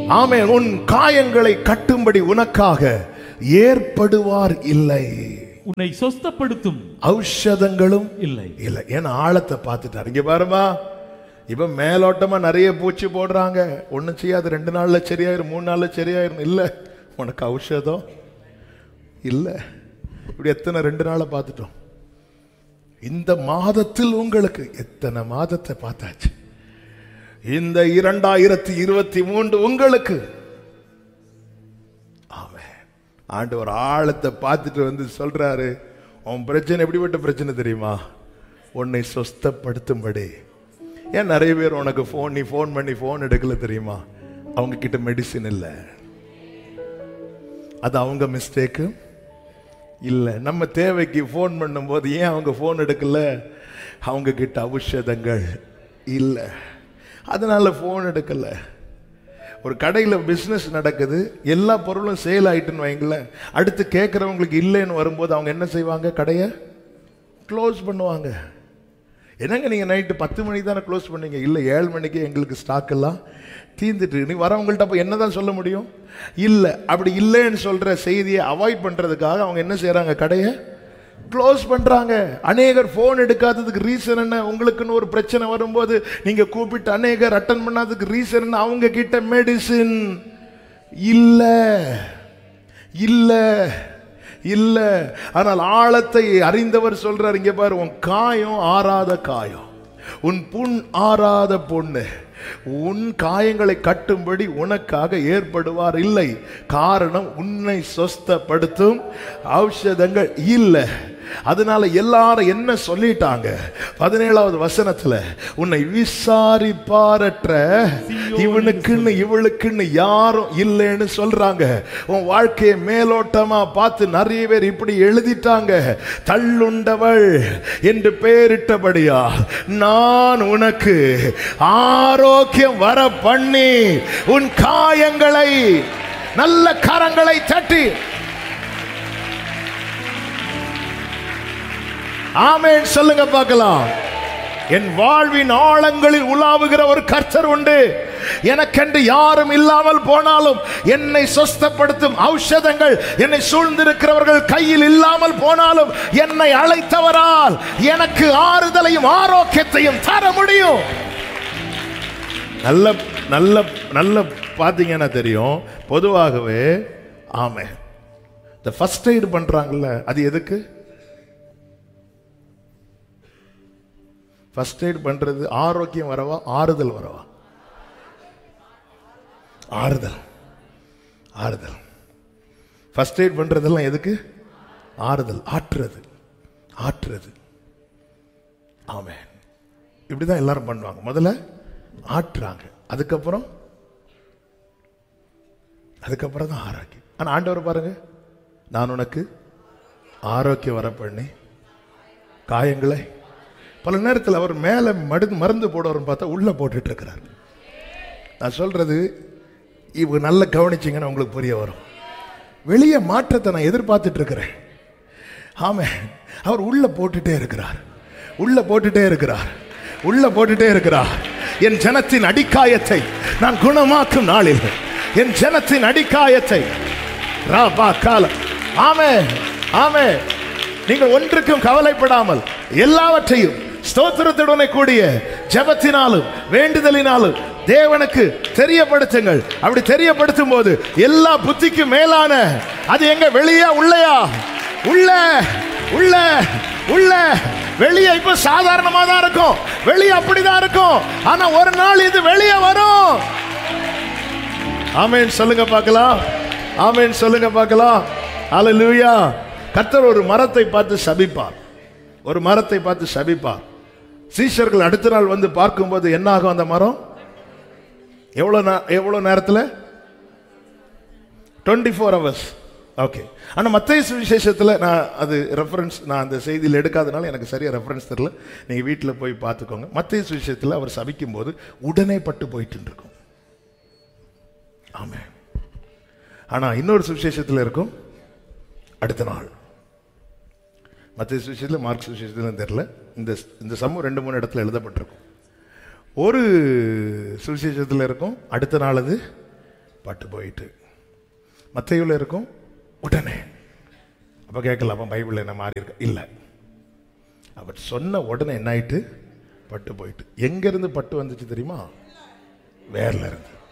ஆமே உன் காயங்களை கட்டும்படி உனக்காக ஏற்படுவார் இல்லை உன்னை சொஸ்தப்படுத்தும் ஔஷதங்களும் இல்லை இல்ல ஏன்னா ஆழத்தை பார்த்துட்டாரு இங்க பாருமா இப்ப மேலோட்டமா நிறைய பூச்சி போடுறாங்க ஒண்ணும் செய்யாது ரெண்டு நாள்ல சரியாயிரும் மூணு நாள்ல சரியாயிரும் இல்ல உனக்கு ஔஷதம் இல்ல இப்படி எத்தனை ரெண்டு நாளை பார்த்துட்டோம் இந்த மாதத்தில் உங்களுக்கு எத்தனை மாதத்தை பார்த்தாச்சு இந்த இரண்டாயிரத்தி இருபத்தி மூன்று உங்களுக்கு ஆமென் ஆண்டவர் ஆழத்தை பார்த்துட்டு வந்து சொல்றாரு உன் பிரச்சனை எப்படிப்பட்ட பிரச்சனை தெரியுமா உன்னை சொஸ்தப்படுத்தும்படி ஏன் நிறைய பேர் உனக்கு ஃபோன் நீ ஃபோன் பண்ணி ஃபோன் எடுக்கல தெரியுமா அவங்க கிட்ட மெடிசின் இல்லை அது அவங்க மிஸ்டேக்கு இல்லை நம்ம தேவைக்கு ஃபோன் பண்ணும்போது ஏன் அவங்க ஃபோன் எடுக்கல அவங்க கிட்ட ஔஷதங்கள் இல்லை அதனால ஃபோன் எடுக்கல ஒரு கடையில் பிஸ்னஸ் நடக்குது எல்லா பொருளும் சேல் ஆயிட்டுன்னு வைங்களேன் அடுத்து கேட்குறவங்களுக்கு இல்லைன்னு வரும்போது அவங்க என்ன செய்வாங்க கடையை க்ளோஸ் பண்ணுவாங்க என்னங்க நீங்கள் நைட்டு பத்து மணிக்கு தானே க்ளோஸ் பண்ணீங்க இல்லை ஏழு மணிக்கு எங்களுக்கு ஸ்டாக் எல்லாம் தீர்ந்துட்டு நீ வரவங்கள்ட்ட அப்போ என்ன தான் சொல்ல முடியும் இல்லை அப்படி இல்லைன்னு சொல்கிற செய்தியை அவாய்ட் பண்ணுறதுக்காக அவங்க என்ன செய்கிறாங்க கடையை க்ளோஸ் பண்ணுறாங்க அநேகர் ஃபோன் எடுக்காததுக்கு ரீசன் என்ன உங்களுக்குன்னு ஒரு பிரச்சனை வரும்போது நீங்கள் கூப்பிட்டு அநேகர் அட்டன் பண்ணாததுக்கு ரீசன் என்ன அவங்க கிட்ட மெடிசின் இல்லை இல்லை இல்ல ஆனால் ஆழத்தை அறிந்தவர் சொல்றார் இங்க பாரு உன் காயம் ஆறாத காயம் உன் புண் ஆறாத பொண்ணு உன் காயங்களை கட்டும்படி உனக்காக ஏற்படுவார் இல்லை காரணம் உன்னை சொஸ்தப்படுத்தும் ஔஷதங்கள் இல்லை அதனால எல்லாரும் என்ன சொல்லிட்டாங்க பதினேழாவது வசனத்துல உன்னை விசாரிப்பாரற்ற இவனுக்குன்னு இவளுக்குன்னு யாரும் இல்லைன்னு சொல்றாங்க உன் வாழ்க்கையை மேலோட்டமா பார்த்து நிறைய பேர் இப்படி எழுதிட்டாங்க தள்ளுண்டவள் என்று பெயரிட்டபடியா நான் உனக்கு ஆரோக்கியம் வர பண்ணி உன் காயங்களை நல்ல கரங்களை தட்டி ஆமென் சொல்லுங்க பார்க்கலாம் என் வாழ்வின் ஆழங்களில் உலாவுகிற ஒரு கர்த்தர் உண்டு எனக்கென்று யாரும் இல்லாமல் போனாலும் என்னை சொஸ்தப்படுத்தும் ஔஷதங்கள் என்னை சூழ்ந்திருக்கிறவர்கள் கையில் இல்லாமல் போனாலும் என்னை அழைத்தவரால் எனக்கு ஆறுதலையும் ஆரோக்கியத்தையும் தர முடியும் நல்ல நல்ல நல்ல பார்த்தீங்கன்னா தெரியும் பொதுவாகவே ஆமே இந்த ஃபர்ஸ்ட் எய்டு பண்றாங்கல்ல அது எதுக்கு ஃபர்ஸ்ட் எய்ட் பண்றது ஆரோக்கியம் வரவா ஆறுதல் வரவா ஆறுதல் ஆறுதல் ஃபர்ஸ்ட் எய்ட் பண்றதெல்லாம் எதுக்கு ஆறுதல் ஆற்றுறது ஆற்றுறது ஆமென் இப்படிதான் எல்லாரும் பண்ணுவாங்க முதல்ல ஆற்றுறாங்க அதுக்கப்புறம் அதுக்கப்புறம் தான் ஆரோக்கியம் ஆனா ஆண்டவர் பாருங்க நான் உனக்கு ஆரோக்கியம் வர பண்ணி காயங்களை பல நேரத்தில் அவர் மேலே மடு மருந்து போடுவார்னு பார்த்தா உள்ள போட்டுட்டு இருக்கிறார் நான் சொல்றது இவங்க நல்லா கவனிச்சிங்கன்னா உங்களுக்கு புரிய வரும் வெளியே மாற்றத்தை நான் எதிர்பார்த்துட்டு இருக்கிறேன் ஆமே அவர் உள்ள போட்டுட்டே இருக்கிறார் உள்ள போட்டுட்டே இருக்கிறார் உள்ள போட்டுட்டே இருக்கிறார் என் ஜனத்தின் அடிக்காயத்தை நான் குணமாக்கும் நாளில் என் ஜனத்தின் அடிக்காயத்தை ராபா காலம் ஆமே ஆமே நீங்கள் ஒன்றுக்கும் கவலைப்படாமல் எல்லாவற்றையும் ஸ்தோத்திரத்துடனே கூடிய ஜெபத்தினாலும் வேண்டுதலினாலும் தேவனுக்கு தெரியப்படுத்துங்கள் அப்படி தெரியப்படுத்தும் போது எல்லா புத்திக்கும் மேலான அது எங்க வெளியா உள்ளயா உள்ள உள்ள உள்ள வெளியே இப்ப சாதாரணமா தான் இருக்கும் வெளியே அப்படிதான் இருக்கும் ஆனா ஒரு நாள் இது வெளியே வரும் ஆமென் சொல்லுங்க பார்க்கலாம் ஆமென் சொல்லுங்க பார்க்கலாம் ஹalleluya கர்த்தர் ஒரு மரத்தை பார்த்து சபிப்பார் ஒரு மரத்தை பார்த்து சபிப்பார் சீஷர்கள் அடுத்த நாள் வந்து பார்க்கும்போது என்ன ஆகும் அந்த மரம் எவ்வளோ நே- எவ்வளோ நேரத்தில் டுவெண்ட்டி ஃபோர் ஹவர்ஸ் ஓகே ஆனால் மத்திய சுவிசேஷத்தில் நான் அது ரெஃபரன்ஸ் நான் அந்த செய்தியில் எடுக்காதனால எனக்கு சரியாக ரெஃபரன்ஸ் தெரியல நீங்கள் வீட்டில் போய் பார்த்துக்கோங்க மத்திய சுவிசேஷத்தில் அவர் சபிக்கும் போது உடனே பட்டு போயிட்டு இருக்கும் ஆமாம் ஆனால் இன்னொரு சுவிசேஷத்தில் இருக்கும் அடுத்த நாள் மத்திய சுவிசேஷத்தில் மார்க் சுவிசேஷத்தில் தெரியல இந்த இந்த சமூகம் ரெண்டு மூணு இடத்துல எழுதப்பட்டிருக்கும் ஒரு சுவிசேஷத்தில் இருக்கும் அடுத்த நாள் அது பட்டு போயிட்டு மத்தையுள்ள இருக்கும் உடனே அப்ப கேட்கல அப்ப பைபிள் என்ன மாறி இருக்க இல்ல அவர் சொன்ன உடனே என்ன ஆயிட்டு பட்டு போயிட்டு எங்க இருந்து பட்டு வந்துச்சு தெரியுமா வேர்ல இருந்து